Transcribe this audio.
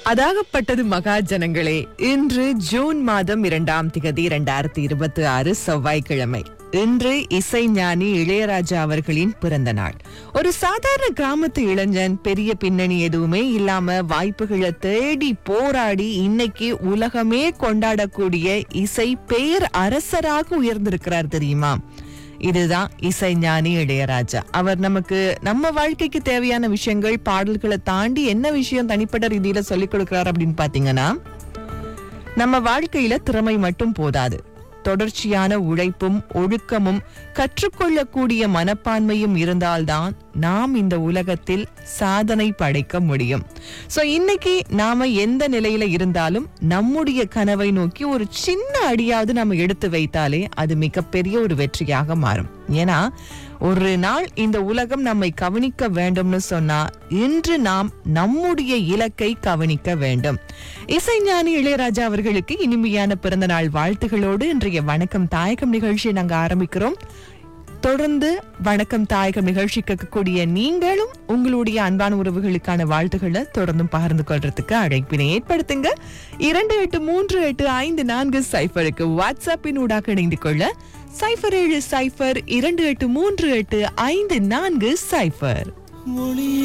அதாகப்பட்டது மகாஜனங்களே இன்று ஜூன் மாதம் இரண்டாம் திகதி இரண்டாயிரத்தி இருபத்தி ஆறு செவ்வாய்க்கிழமை இன்று இசைஞானி இளையராஜா அவர்களின் பிறந்த நாள் ஒரு சாதாரண கிராமத்து இளைஞன் பெரிய பின்னணி எதுவுமே இல்லாம வாய்ப்புகளை தேடி போராடி இன்னைக்கு உலகமே கொண்டாடக்கூடிய இசை பேர் அரசராக உயர்ந்திருக்கிறார் தெரியுமா இதுதான் இசைஞானி இளையராஜா அவர் நமக்கு நம்ம வாழ்க்கைக்கு தேவையான விஷயங்கள் பாடல்களை தாண்டி என்ன விஷயம் தனிப்பட்ட ரீதியில சொல்லிக் கொடுக்கிறார் அப்படின்னு பாத்தீங்கன்னா நம்ம வாழ்க்கையில திறமை மட்டும் போதாது தொடர்ச்சியான உழைப்பும் ஒழுக்கமும் கற்றுக்கொள்ளக்கூடிய மனப்பான்மையும் இருந்தால்தான் நாம் இந்த உலகத்தில் சாதனை படைக்க முடியும் சோ இன்னைக்கு நாம எந்த நிலையில இருந்தாலும் நம்முடைய கனவை நோக்கி ஒரு சின்ன அடியாவது நம்ம எடுத்து வைத்தாலே அது மிகப்பெரிய ஒரு வெற்றியாக மாறும் ஏன்னா ஒரு நாள் இந்த உலகம் நம்மை கவனிக்க வேண்டும்னு சொன்னா இன்று நாம் நம்முடைய இலக்கை கவனிக்க வேண்டும் இசைஞானி இளையராஜா அவர்களுக்கு இனிமையான பிறந்த நாள் வாழ்த்துகளோடு இன்றைய வணக்கம் தாயகம் நிகழ்ச்சியை நாங்க ஆரம்பிக்கிறோம் தொடர்ந்து வணக்கம் தாயகம் நிகழ்ச்சி கேட்கக்கூடிய நீங்களும் உங்களுடைய அன்பான உறவுகளுக்கான வாழ்த்துக்களை தொடர்ந்து பகிர்ந்து கொள்றதுக்கு அழைப்பினை ஏற்படுத்துங்க இரண்டு எட்டு மூன்று எட்டு ஐந்து நான்கு சைஃபருக்கு வாட்ஸ்அப்பின் ஊடாக இணைந்து கொள்ள சைஃபர் ஏழு சைஃபர் இரண்டு எட்டு மூன்று எட்டு ஐந்து நான்கு சைஃபர் ஒளி